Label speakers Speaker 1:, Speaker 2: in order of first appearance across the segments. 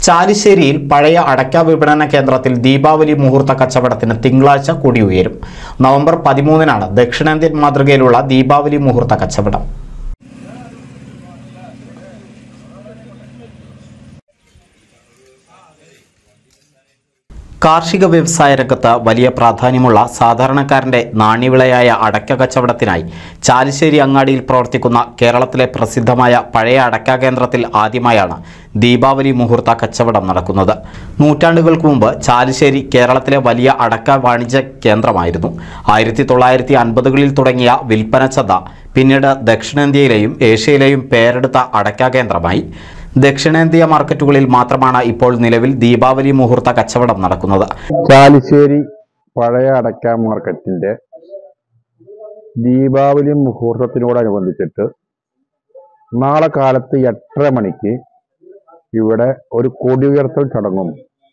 Speaker 1: ചാലിശ്ശേരിയിൽ പഴയ അടയ്ക്ക വിപണന കേന്ദ്രത്തിൽ ദീപാവലി മുഹൂർത്ത കച്ചവടത്തിന് തിങ്കളാഴ്ച കൊടിയുയരും നവംബർ പതിമൂന്നിനാണ് ദക്ഷിണേന്ത്യൻ മാതൃകയിലുള്ള ദീപാവലി മുഹൂർത്ത കച്ചവടം കാർഷിക വ്യവസായ രംഗത്ത് വലിയ പ്രാധാന്യമുള്ള സാധാരണക്കാരന്റെ നാണ്യവിളയായ അടയ്ക്ക കച്ചവടത്തിനായി ചാലിശ്ശേരി അങ്ങാടിയിൽ പ്രവർത്തിക്കുന്ന കേരളത്തിലെ പ്രസിദ്ധമായ പഴയ അടയ്ക്ക കേന്ദ്രത്തിൽ ആദ്യമായാണ് ദീപാവലി മുഹൂർത്ത കച്ചവടം നടക്കുന്നത് നൂറ്റാണ്ടുകൾക്ക് മുമ്പ് ചാലിശ്ശേരി കേരളത്തിലെ വലിയ അടക്ക വാണിജ്യ കേന്ദ്രമായിരുന്നു ആയിരത്തി തൊള്ളായിരത്തി അൻപതുകളിൽ തുടങ്ങിയ വിൽപ്പന ചത പിന്നീട് ദക്ഷിണേന്ത്യയിലെയും ഏഷ്യയിലെയും പേരെടുത്ത അടയ്ക്ക കേന്ദ്രമായി ദക്ഷിണേന്ത്യ മാർക്കറ്റുകളിൽ മാത്രമാണ് ഇപ്പോൾ നിലവിൽ ദീപാവലി മുഹൂർത്ത കച്ചവടം നടക്കുന്നത്
Speaker 2: ചാലിശ്ശേരി പഴയ അടയ്ക്ക മാർക്കറ്റിന്റെ ദീപാവലി മുഹൂർത്തത്തിനോടനുബന്ധിച്ചിട്ട് നാളെ കാലത്ത് എട്ടര മണിക്ക് ഇവിടെ ഒരു കൊടിയുയർത്തൽ ചടങ്ങും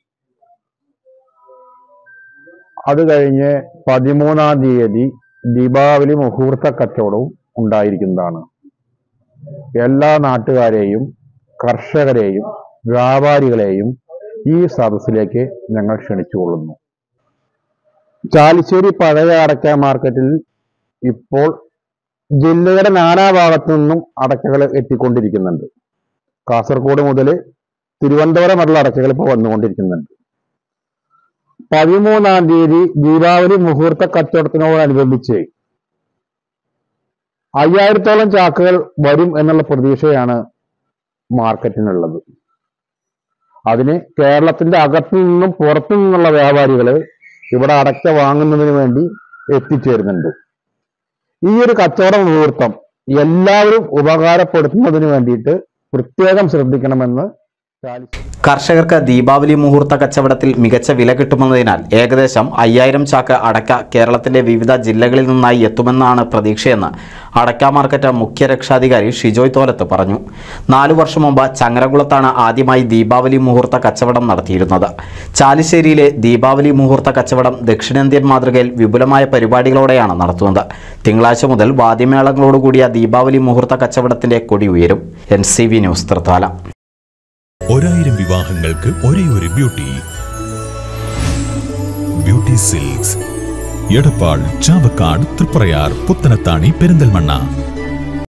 Speaker 2: അത് കഴിഞ്ഞ് പതിമൂന്നാം തീയതി ദീപാവലി മുഹൂർത്ത കച്ചവടവും ഉണ്ടായിരിക്കുന്നതാണ് എല്ലാ നാട്ടുകാരെയും കർഷകരെയും വ്യാപാരികളെയും ഈ സദസ്സിലേക്ക് ഞങ്ങൾ ക്ഷണിച്ചുകൊള്ളുന്നു ചാലിശ്ശേരി പഴയ അടയ്ക്ക മാർക്കറ്റിൽ ഇപ്പോൾ ജില്ലയുടെ നാനാഭാഗത്തു നിന്നും അടയ്ക്കകൾ എത്തിക്കൊണ്ടിരിക്കുന്നുണ്ട് കാസർഗോഡ് മുതൽ തിരുവനന്തപുരം വരെയുള്ള അടയ്ക്കകൾ ഇപ്പോൾ വന്നുകൊണ്ടിരിക്കുന്നുണ്ട് പതിമൂന്നാം തീയതി ദീപാവലി മുഹൂർത്ത കച്ചവടത്തിനോടനുബന്ധിച്ച് അയ്യായിരത്തോളം ചാക്കുകൾ വരും എന്നുള്ള പ്രതീക്ഷയാണ് മാർക്കറ്റിനുള്ളത് അതിന് കേരളത്തിന്റെ അകത്തു നിന്നും പുറത്തു നിന്നുള്ള വ്യാപാരികൾ ഇവിടെ അടയ്ക്ക വാങ്ങുന്നതിന് വേണ്ടി എത്തിച്ചേരുന്നുണ്ട് ഈ ഒരു കച്ചവട മുഹൂർത്തം എല്ലാവരും ഉപകാരപ്പെടുത്തുന്നതിന് വേണ്ടിയിട്ട് പ്രത്യേകം ശ്രദ്ധിക്കണമെന്ന് ചാലിശ്ശേരി
Speaker 1: കർഷകർക്ക് ദീപാവലി മുഹൂർത്ത കച്ചവടത്തിൽ മികച്ച വില കിട്ടുമെന്നതിനാൽ ഏകദേശം അയ്യായിരം ചാക്ക് അടക്ക കേരളത്തിന്റെ വിവിധ ജില്ലകളിൽ നിന്നായി എത്തുമെന്നാണ് പ്രതീക്ഷയെന്ന് അടക്ക മാർക്കറ്റ് മുഖ്യ രക്ഷാധികാരി ഷിജോയ് തോലത്ത് പറഞ്ഞു നാലു വർഷം മുമ്പ് ചങ്ങരകുളത്താണ് ആദ്യമായി ദീപാവലി മുഹൂർത്ത കച്ചവടം നടത്തിയിരുന്നത് ചാലിശ്ശേരിയിലെ ദീപാവലി മുഹൂർത്ത കച്ചവടം ദക്ഷിണേന്ത്യൻ മാതൃകയിൽ വിപുലമായ പരിപാടികളോടെയാണ് നടത്തുന്നത് തിങ്കളാഴ്ച മുതൽ വാദ്യമേളങ്ങളോടുകൂടിയ ദീപാവലി മുഹൂർത്ത കച്ചവടത്തിന്റെ കൊടി ഉയരും N C V news Thrithala
Speaker 3: ഒരായിരം വിവാഹങ്ങൾക്ക് ഒരേ ഒരു beauty beauty silks Edappal Chavakkad Triprayar Puthanathani Perinthalmanna